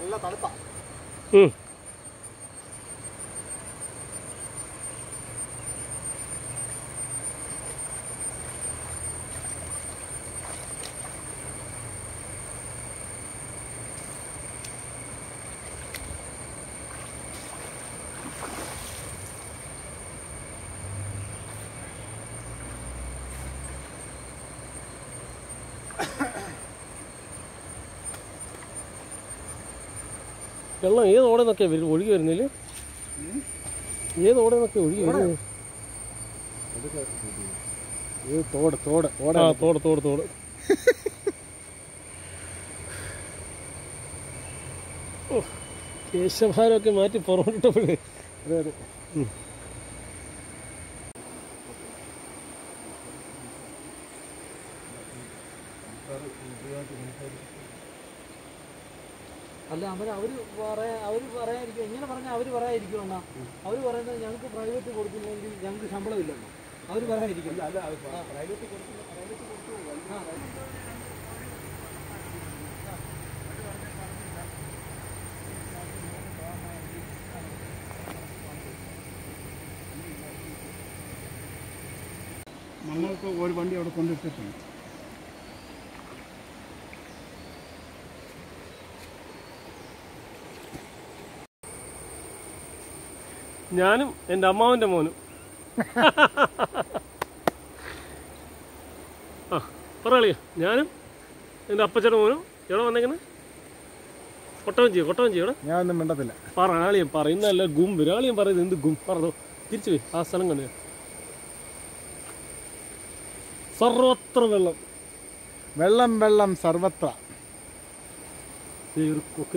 നല്ല തണുപ്പാ ഉം. വെള്ളം ഏത് ഓടെ നിന്നൊക്കെയാ വരും ഒഴുകി വരുന്നില്ല ഏത് ഓടെ നിന്നൊക്കെ ഒഴുകി വരുന്നത് ഇത് തോട് തോട് ഓട ആ തോട് തോട് തോട് ഓ, കേശഭാരമൊക്കെ മാറ്റി പുറമിട്ടപ്പോഴേ അതെ അതെ അല്ല അവർ അവർ പറയാ അവർ പറയാതിരിക്കും എങ്ങനെ പറഞ്ഞാൽ അവർ പറയാതിരിക്കും എന്നാ അവർ പറയുന്നത് ഞങ്ങൾക്ക് പ്രൈവറ്റ് കൊടുക്കുന്നെങ്കിൽ ഞങ്ങൾക്ക് ശമ്പളമില്ലെന്നോ അവർ പറയാതിരിക്കും നമ്മൾക്ക് ഒരു വണ്ടി അവിടെ കൊണ്ടിട്ടിട്ടുണ്ട് ഞാനും എൻ്റെ അമ്മാവൻ്റെ മോനും ആ പറയാളിയ ഞാനും എൻ്റെ അപ്പച്ചൻ്റെ മോനും എവിടെ വന്നേക്കുന്നത് കൊട്ടവഞ്ചി കൊട്ടവഞ്ചി എവിടെ ഞാൻ ഒന്നും മിണ്ടത്തില്ല പറയാളിയം പറയുന്നതല്ല ഗും വിരാളിയം പറയുന്നത് എന്ത് ഗും പറഞ്ഞോ തിരിച്ചു പോയി ആ സ്ഥലം കണ്ടു സർവത്ര വെള്ളം വെള്ളം വെള്ളം സർവത്ര ദേ ഒരു കൊക്കരി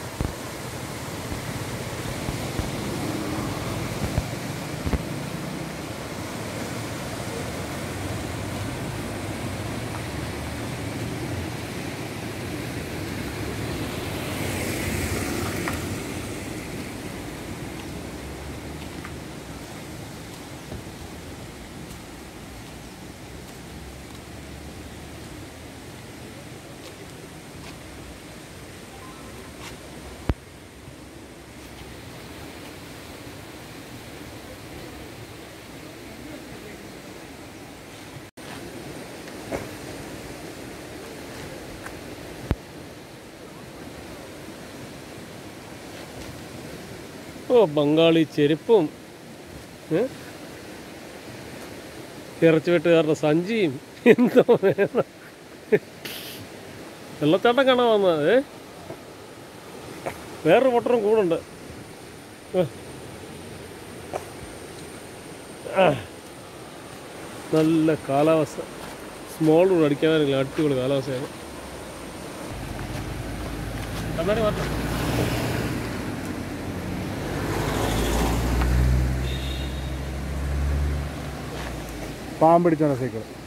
ഓ ബംഗാളി ചെരുപ്പും ഏ? ഇറച്ചി വെട്ടുകാരുടെ സഞ്ചിയും എന്തോ വേണം വെള്ളച്ചാട്ടം കാണാൻ വന്നത് ഏ വേറൊരു പൊട്ടറും കൂടുണ്ട് ഏ. ആ. നല്ല കാലാവസ്ഥ സ്മോൾ റോഡ് അടിക്കാനില്ല അടിപൊളി കാലാവസ്ഥയാണ് കണ്ണാടി മാറ്റം പാമ്പ് പിടിച്ചോണ്ട സൈക്കിൾ